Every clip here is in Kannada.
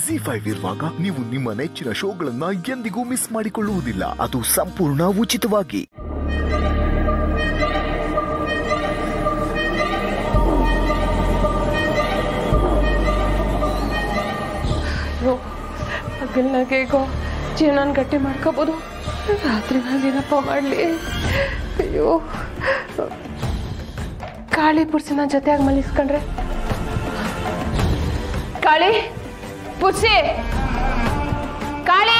ಜಿ ಫೈವ್ ಇರುವಾಗ ನೀವು ನಿಮ್ಮ ನೆಚ್ಚಿನ ಶೋಗಳನ್ನ ಎಂದಿಗೂ ಮಿಸ್ ಮಾಡಿಕೊಳ್ಳುವುದಿಲ್ಲ ಅದು ಸಂಪೂರ್ಣ ಉಚಿತವಾಗಿ ಅಯ್ಯೋ ಹಗಲ್ನಾಗ ಹೇಗೋ ಜೀವನ ಗಟ್ಟಿ ಮಾಡ್ಕೋಬೋದು ರಾತ್ರಿನಾಗ ಏನಪ್ಪ ಮಾಡಲಿ ಅಯ್ಯೋ ಕಾಳಿ ಪುರ್ಸಿ ನನ್ನ ಜೊತೆಯಾಗಿ ಮಲಿಸ್ಕೊಂಡ್ರೆ ಕಾಳಿ ಪುರ್ಸಿ ಕಾಳಿ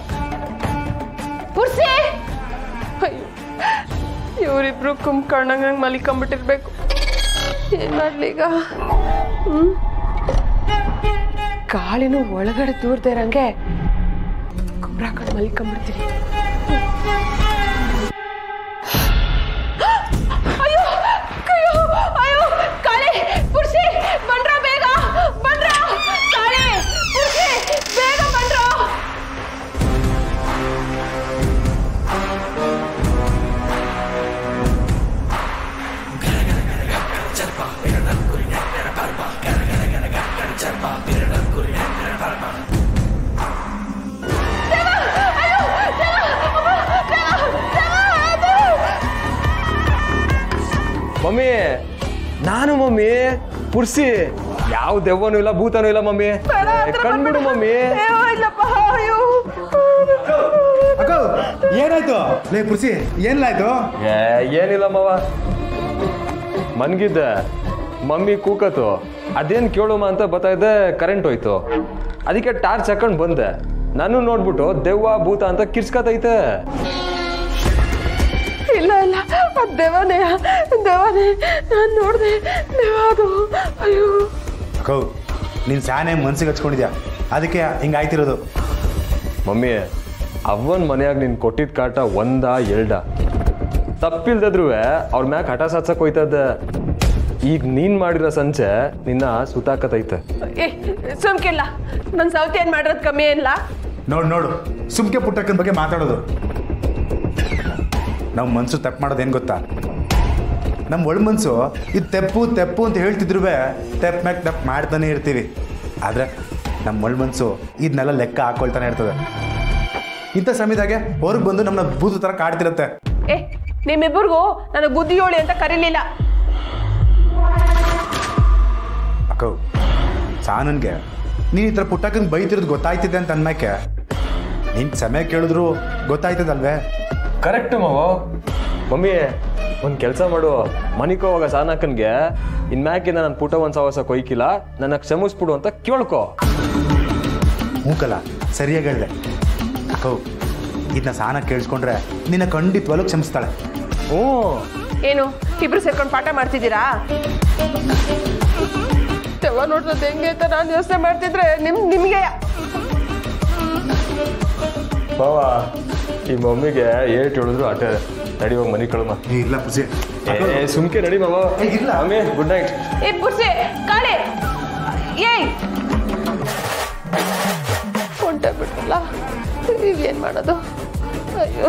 ಪುರ್ಸಿ ಅಯ್ಯೋ ಇವರಿಬ್ರು ಕುಂಬ್ಕೊಂಡಂಗೆ ಮಲಿಕೊಂಬಿಟ್ಟಿರ್ಬೇಕು ಏನ್ ಮಾಡ್ಲಿ ಈಗ ಹ್ಮ್ ಗಾಳಿನೂ ಒಳಗಡೆ ದೂರದೇ ಇರಂಗೆ ಕುಬ್ರಾಕೊಂಡು ಮಲ್ಕೊಂಡ್ಬಿಡ್ತೀನಿ ಅಯ್ಯೋ ಅಯ್ಯೋ ಅಯ್ಯೋ ಕಾಳಿ ಪುರ್ಸಿ ಬಂದ್ರ ಬೇಗ ಬಂದ್ರ ಕಾಳಿ ಪುರ್ಸಿ ಬೇಗ ಬಂದ್ರ ಮಮ್ಮಿ ನಾನು ಮಮ್ಮಿ ಪುರ್ಸಿ ಯಾವ ದೆವ್ವನೂ ಇಲ್ಲ ಭೂತನೂ ಇಲ್ಲ ಮಮ್ಮಿ ಕಣ್ಬಿಡು ಮಮ್ಮಿ ಅಯ್ಯೋ ಇಲ್ಲಪ್ಪ ಅಯ್ಯೋ ಅಕ್ಕ ಏನಾಯ್ತು ಲೇ ಪುರ್ಸಿ ಏನ್ಲಾಯ್ತು ಏ ಏನಿಲ್ಲ ಮಾವ ಮನ್ಗಿದ್ದೆ ಮಮ್ಮಿ ಕೂಕತು ಅದೇನ್ ಕೇಳುಮ ಅಂತ ಬರ್ತಾಯಿದ್ದೆ ಕರೆಂಟ್ ಹೋಯ್ತು ಅದಕ್ಕೆ ಟಾರ್ಚ್ ಹಾಕೊಂಡ್ ಬಂದೆ ನಾನು ನೋಡ್ಬಿಟ್ಟು ದೆವ್ವ ಭೂತ ಅಂತ ಕಿರ್ಸ್ಕತೈತೆ ಇಲ್ಲ ಇಲ್ಲ ಅದ್ ದೇವನೇ ದೇವನೇ ನಾನು ನೋಡ್ದೆ ದೇವ ಅದು ಅಯ್ಯೋ ಅಕ್ಕ ನೀನ್ ಸ್ಯಾನೆ ಮನ್ಸಿಗೆ ಹಚ್ಕೊಂಡಿದ್ಯಾ ಅದಕ್ಕೆ ಹಿಂಗಾಯ್ತಿರೋದು ಮಮ್ಮಿ ಅವ್ವನ್ ಮನ್ಯಾಗ ನೀನ್ ಕೊಟ್ಟಿದ್ ಕಾಟ ಒಂದ ಎರಡ ತಪ್ಪಿಲ್ದದ್ರೂ ಅವ್ರ ಮ್ಯಾಗ ಹಠ ಸಾತ್ಸಕ್ ಹೋಯ್ತದ ಈಗ ನೀನ್ ಮಾಡಿರೋ ಸಂಚೆ ನಿನ್ನ ಸುತಾಕತೈತೆ ಏ ಸುಮ್ಕಿಲ್ಲ ನನ್ನ ಸೌತಿ ಏನ್ ಮಾಡಿರೋದು ಕಮ್ಮಿ ಏನಿಲ್ಲ ನೋಡು ನೋಡು ಸುಮ್ಕೆ ಪುಟ್ಟಕ್ಕನ ಬಗ್ಗೆ ಮಾತಾಡೋದು ನಾವು ಮನ್ಸು ತಪ್ಪು ಮಾಡೋದು ಏನು ಗೊತ್ತಾ ನಮ್ಮ ಒಳ ಮನ್ಸು ಇದು ತೆಪ್ಪು ತೆಪ್ಪು ಅಂತ ಹೇಳ್ತಿದ್ರು ತೆಪ್ ಮ್ಯಾಕ್ ತಪ್ಪು ಮಾಡ್ತಾನೆ ಇರ್ತೀವಿ ಆದರೆ ನಮ್ಮ ಒಳ ಮನ್ಸು ಇದನ್ನೆಲ್ಲ ಲೆಕ್ಕ ಹಾಕೊಳ್ತಾನೆ ಇರ್ತದೆ ಇಂಥ ಸಮಯದಾಗೆ ಹೊರಗೆ ಬಂದು ನಮ್ಮನ್ನ ಬೂದು ಥರ ಕಾಡ್ತಿರತ್ತೆ ಏ ನಿಮ್ಮಿಬ್ಬರಿಗೂ ನನಗೆ ಬುದ್ಧಿ ಹೇಳಿ ಅಂತ ಕರೀಲಿಲ್ಲ ಅಕ್ಕ ಸಾನನ್ಗೆ ನೀನು ಈ ಥರ ಪುಟ್ಟಕ್ಕಂಗೆ ಬೈತಿರೋದು ಗೊತ್ತಾಯ್ತಿದೆ ಅಂತ ಅನ್ಮ್ಯಾಕೆ ನಿಂಗೆ ಸಮಯ ಕೇಳಿದ್ರು ಗೊತ್ತಾಯ್ತದಲ್ವೇ ಕರೆಕ್ಟ್ ಮಾವ ಮಮ್ಮಿ ಒಂದ್ ಕೆಲಸ ಮಾಡು ಮನಿಕೋ ಹೋಗ ಸಾನಕ್ಕನ್ಗೆ ಇನ್ಮ್ಯಾಕಿಂದ ನನ್ನ ಪುಟ ಒಂದ್ ಸವಸ ಕೊಯ್ಕಿಲ್ಲ ನನ್ನ ಕ್ಷಮಿಸ್ಬಿಡು ಅಂತ ಕೇಳ್ಕೊ ಮೂಕಲ್ಲ ಸರಿಯಾಗಿ ಹೇಳ್ದೆ ಅಕ್ಕ ಇದನ್ನ ಸಾನ ಕೇಳಿಸ್ಕೊಂಡ್ರೆ ನಿನ್ನ ಖಂಡಿತವಾಗ್ಲೂ ಕ್ಷಮಿಸ್ತಾಳೆ ಹ್ಞೂ ಏನು ಇಬ್ರು ಸೇರ್ಕೊಂಡು ಪಾಠ ಮಾಡ್ತಿದ್ದೀರಾ ದೆವ್ವ ನೋಡ್றது ಹೆಂಗೆ ಅಂತ ನಾನು ಯೋಚನೆ ಮಾಡ್ತಿದ್ರೆ ನಿಮ್ ನಿಮ್ಗೆ ಮಾವ ಈ ಮಮ್ಮಿಗೆ ಏಟ್ ಹೇಳಿದ್ರು ಆಟ ನಡಿ ಹೋಗಿ ಮನಿ ಕಳಮ ಏ, ಇಲ್ಲ ಪೂಜೆ ಏ ಸುಮ್ಕೆ ನಡಿ ಮಾವ ಏ, ಇಲ್ಲ. ಮಮ್ಮಿ ಗುಡ್ ನೈಟ್ ಏ ಬುರ್ಸಿ ಕಾಳಿ ಏಯ್ ಹೊಂಟೆ ಬಿಟ್ಟಲ್ಲ ಈಗೇನ್ ಮಾಡೋದು ಅಯ್ಯೋ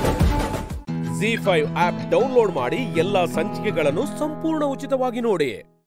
ಜಿ ಫೈವ್ ಆಪ್ ಡೌನ್ಲೋಡ್ ಮಾಡಿ ಎಲ್ಲಾ ಸಂಚಿಕೆಗಳನ್ನು ಸಂಪೂರ್ಣ ಉಚಿತವಾಗಿ ನೋಡಿ